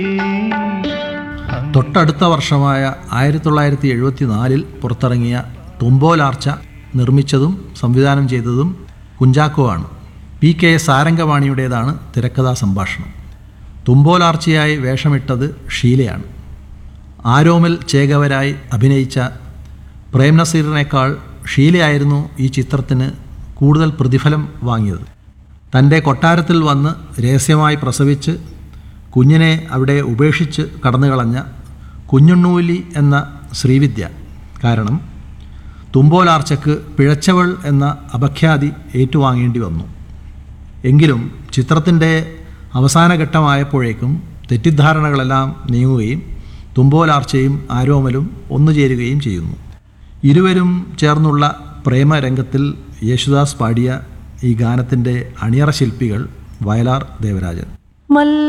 തൊട്ടടുത്ത വർഷമായ ആയിരത്തി തൊള്ളായിരത്തി എഴുപത്തി നാലിൽ പുറത്തിറങ്ങിയ തുമ്പോലാർച്ച നിർമ്മിച്ചതും സംവിധാനം ചെയ്തതും കുഞ്ചാക്കോ ആണ് പി കെ സാരംഗവാണിയുടേതാണ് തിരക്കഥാ സംഭാഷണം തുമ്പോലാർച്ചയായി വേഷമിട്ടത് ഷീലയാണ് ആരോമൽ ചേകവരായി അഭിനയിച്ച പ്രേം നസീറിനേക്കാൾ ഷീലയായിരുന്നു ഈ ചിത്രത്തിന് കൂടുതൽ പ്രതിഫലം വാങ്ങിയത് തൻ്റെ കൊട്ടാരത്തിൽ വന്ന് രഹസ്യമായി പ്രസവിച്ച് കുഞ്ഞിനെ അവിടെ ഉപേക്ഷിച്ച് കടന്നുകളഞ്ഞ കുഞ്ഞുണ്ണൂലി എന്ന ശ്രീവിദ്യ കാരണം തുമ്പോലാർച്ചക്ക് പിഴച്ചവൾ എന്ന അപഖ്യാതി ഏറ്റുവാങ്ങേണ്ടി വന്നു എങ്കിലും ചിത്രത്തിൻ്റെ അവസാന ഘട്ടമായപ്പോഴേക്കും തെറ്റിദ്ധാരണകളെല്ലാം നീങ്ങുകയും തുമ്പോലാർച്ചയും ആരോമലും ഒന്നുചേരുകയും ചെയ്യുന്നു ഇരുവരും ചേർന്നുള്ള പ്രേമരംഗത്തിൽ യേശുദാസ് പാടിയ ഈ ഗാനത്തിൻ്റെ അണിയറ ശില്പികൾ വയലാർ ദേവരാജൻ മല്ല